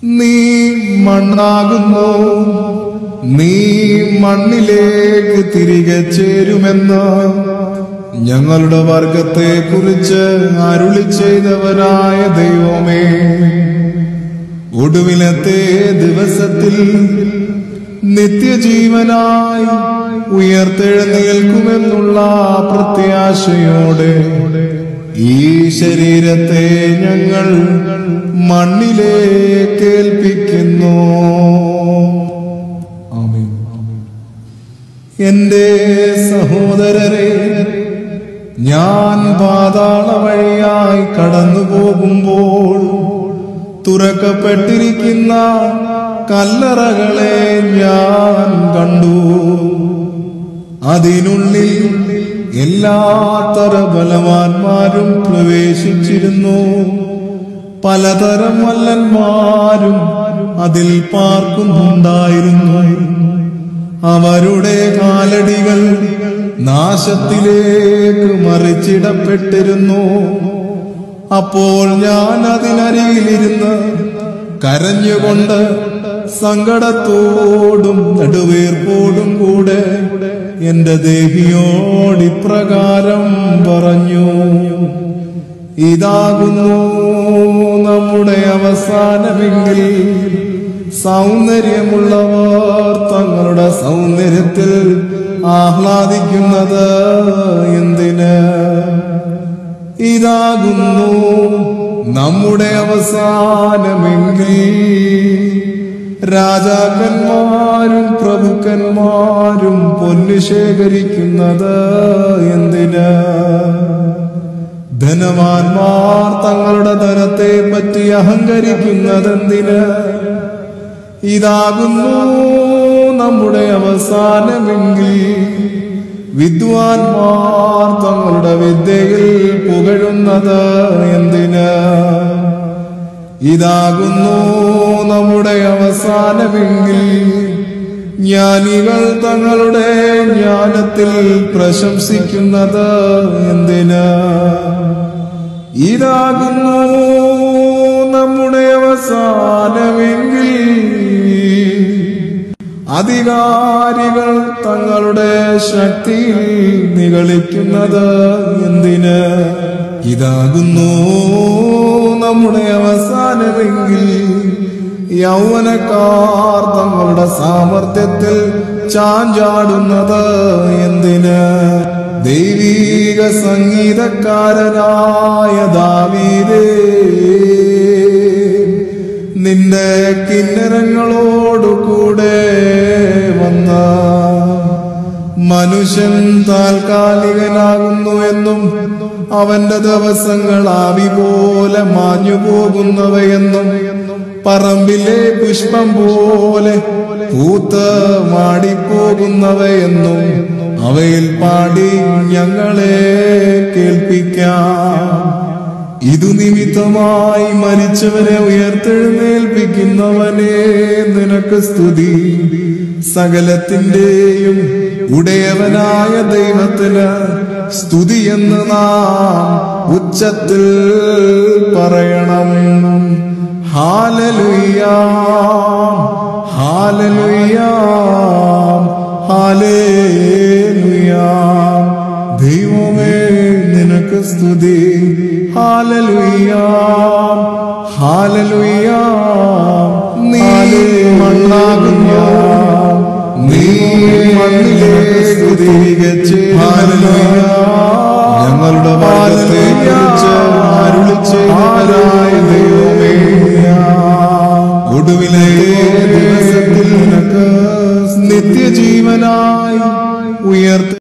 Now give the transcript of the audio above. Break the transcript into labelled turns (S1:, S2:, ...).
S1: നീ മണ്ണാകുന്നു നീ മണ്ണിലേക്ക് തിരികെ ചേരുമെന്ന് ഞങ്ങളുടെ വർഗത്തെ കുറിച്ച് അരുളി ചെയ്തവരായ ദൈവമേ ഒടുവിലത്തെ ദിവസത്തിൽ നിത്യജീവനായി ഉയർത്തെഴുന്നേൽക്കുമെന്നുള്ള പ്രത്യാശയോടെ ഈ ശരീരത്തെ ഞങ്ങൾ മണ്ണിലേക്ക് ഏൽപ്പിക്കുന്നു ആമേൻ. എന്റെ സഹോദരരെ ഞാൻ പാതാള വഴിയായി കടന്നു പോകുമ്പോൾ തുറക്കപ്പെട്ടിരിക്കുന്ന കല്ലറകളെ ഞാൻ കണ്ടു അതിനുള്ളിൽ എല്ലാത്തര ബലവാന്മാരും പ്രവേശിച്ചിരുന്നു പലതരം വല്ലന്മാരും അതിൽ പാർക്കുന്നുണ്ടായിരുന്നു അവരുടെ കാലടികൾ നാശത്തിലേക്ക് മറിച്ചിടപ്പെട്ടിരുന്നു അപ്പോൾ ഞാൻ അതിനരികിലിരുന്ന് കരഞ്ഞുകൊണ്ട് സങ്കടത്തോടും നെടുവീർപ്പോടും കൂടെ എന്റെ ദേഹിയോടിപ്രകാരം പറഞ്ഞു ഇതാകുന്നു നമ്മുടെ അവസാനമെങ്കിൽ സൗന്ദര്യമുള്ളവർ തങ്ങളുടെ സൗന്ദര്യത്തിൽ ആഹ്ലാദിക്കുന്നത് എന്തിന് ഇതാകുന്നു നമ്മുടെ അവസാനമെങ്കിൽ രാജാക്കന്മാരും പ്രഭുക്കന്മാരും പൊന്നു ശേഖരിക്കുന്നത് എന്തിന് ധനവാന്മാർ തങ്ങളുടെ ധനത്തെ പറ്റി അഹങ്കരിക്കുന്നതെന്തിന് ഇതാകുന്നു നമ്മുടെ അവസാനമെങ്കിൽ വിദ്വാൻമാർ തങ്ങളുടെ വിദ്യയിൽ പുകഴുന്നത് എന്തിന് ഇതാകുന്നു നമ്മുടെ അവസാനമെങ്കിൽ ജ്ഞാനികൾ തങ്ങളുടെ ജ്ഞാനത്തിൽ പ്രശംസിക്കുന്നത് എന്തിന് ഇതാകുന്നു നമ്മുടെ അവസാനമെങ്കിൽ അധികാരികൾ തങ്ങളുടെ ശക്തിയിൽ നിഗളിക്കുന്നത് എന്തിന് ഇതാകുന്നു നമ്മുടെ അവസാനമെങ്കിൽ യൗവനക്കാർ തങ്ങളുടെ സാമർത്ഥ്യത്തിൽ ചാഞ്ചാടുന്നത് എന്തിന് ദൈവീക സംഗീതക്കാരനായ ദാവീദേ നിന്റെ കിന്നരങ്ങളോടുകൂടെ വന്ന മനുഷ്യൻ താൽക്കാലികനാകുന്നു എന്നും അവന്റെ ദിവസങ്ങൾ ആവി പോലെ മാഞ്ഞു പോകുന്നവയെന്നും പറമ്പിലെ പുഷ്പം പോലെ പൂത്ത് മാടിപ്പോകുന്നവയെന്നും അവയിൽ പാടി ഞങ്ങളെ കേൾപ്പിക്കാം ഇതു നിമിത്തമായി മരിച്ചവരെ ഉയർത്തെഴുന്നേൽപ്പിക്കുന്നവനെ നിനക്ക് സ്തുതി സകലത്തിന്റെയും ഉടയവനായ ദൈവത്തിന് സ്തുതി എന്ന് നാം ഉച്ചത്തിൽ പറയണം ഹാലലുയാം ഹാലലുയാം ഹാലേലുയാം ദൈവമേ നിനക്ക് സ്തുതി ഹാലലുയാം ഹാലലുയാം നീ മണ്ണാകുന്നു നീ മണ്ണിലേക്ക് തിരികെ ഞങ്ങളുടെ ഭാരത്തെ കുറിച്ച് അരുളി ചെയ്തവരായ ദൈവമേ ഒടുവിലെ ദിവസത്തിൽ നിനക്ക് നിത്യജീവനായി ഉയർത്ത